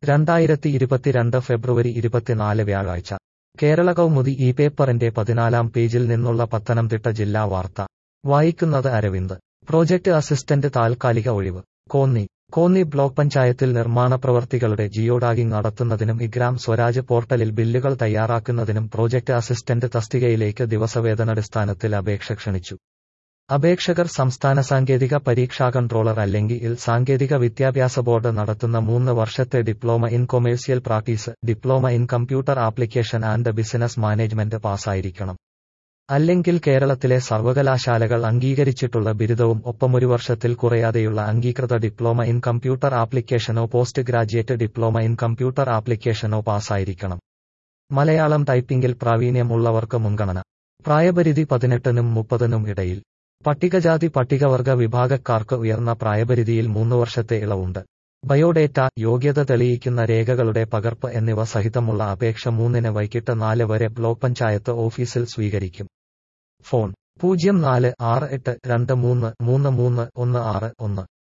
രണ്ടായിരത്തി ഇരുപത്തിരണ്ട് ഫെബ്രുവരി ഇരുപത്തിനാല് വ്യാഴാഴ്ച കേരള കൗമുദി ഈ പേപ്പറിന്റെ പതിനാലാം പേജിൽ നിന്നുള്ള പത്തനംതിട്ട ജില്ലാ വാർത്ത വായിക്കുന്നത് അരവിന്ദ് പ്രോജക്ട് അസിസ്റ്റന്റ് താൽക്കാലിക ഒഴിവ് കോന്നി കോന്നി ബ്ലോക്ക് പഞ്ചായത്തിൽ നിർമ്മാണ പ്രവർത്തികളുടെ ജിയോഡാഗിംഗ് നടത്തുന്നതിനും ഇഗ്രാം സ്വരാജ് പോർട്ടലിൽ ബില്ലുകൾ തയ്യാറാക്കുന്നതിനും പ്രോജക്ട് അസിസ്റ്റന്റ് തസ്തികയിലേക്ക് ദിവസവേതനടിസ്ഥാനത്തിൽ അപേക്ഷ ക്ഷണിച്ചു അപേക്ഷകർ സംസ്ഥാന സാങ്കേതിക പരീക്ഷാ കൺട്രോളർ അല്ലെങ്കിൽ സാങ്കേതിക വിദ്യാഭ്യാസ ബോർഡ് നടത്തുന്ന മൂന്ന് വർഷത്തെ diploma in commercial practice diploma in computer application and business management പാസ്സായിരിക്കണം അല്ലെങ്കിൽ കേരളത്തിലെ സർവകലാശാലകൾ അംഗീകരിച്ചിട്ടുള്ള ബിരുദവും ഒപ്പമൊരു വർഷത്തിൽ കുറയാതെയുള്ള അംഗീകൃത ഡിപ്ലോമ ഇൻ കമ്പ്യൂട്ടർ ആപ്ലിക്കേഷനോ post graduate diploma in computer ആപ്ലിക്കേഷനോ പാസ്സായിരിക്കണം മലയാളം ടൈപ്പിംഗിൽ പ്രാവീണ്യം ഉള്ളവർക്ക് മുൻഗണന പ്രായപരിധി പതിനെട്ടിനും മുപ്പതിനും ഇടയിൽ പട്ടികജാതി പട്ടികവർഗ വിഭാഗക്കാർക്ക് ഉയർന്ന പ്രായപരിധിയിൽ മൂന്ന് വർഷത്തെ ഇളവുണ്ട് ബയോഡേറ്റ യോഗ്യത തെളിയിക്കുന്ന രേഖകളുടെ പകർപ്പ് എന്നിവ സഹിതമുള്ള അപേക്ഷ മൂന്നിന് വൈകിട്ട് നാല് വരെ ബ്ലോക്ക് പഞ്ചായത്ത് ഓഫീസിൽ സ്വീകരിക്കും ഫോൺ പൂജ്യം നാല് ആറ് എട്ട് രണ്ട് മൂന്ന് മൂന്ന് മൂന്ന് ഒന്ന് ആറ് ഒന്ന്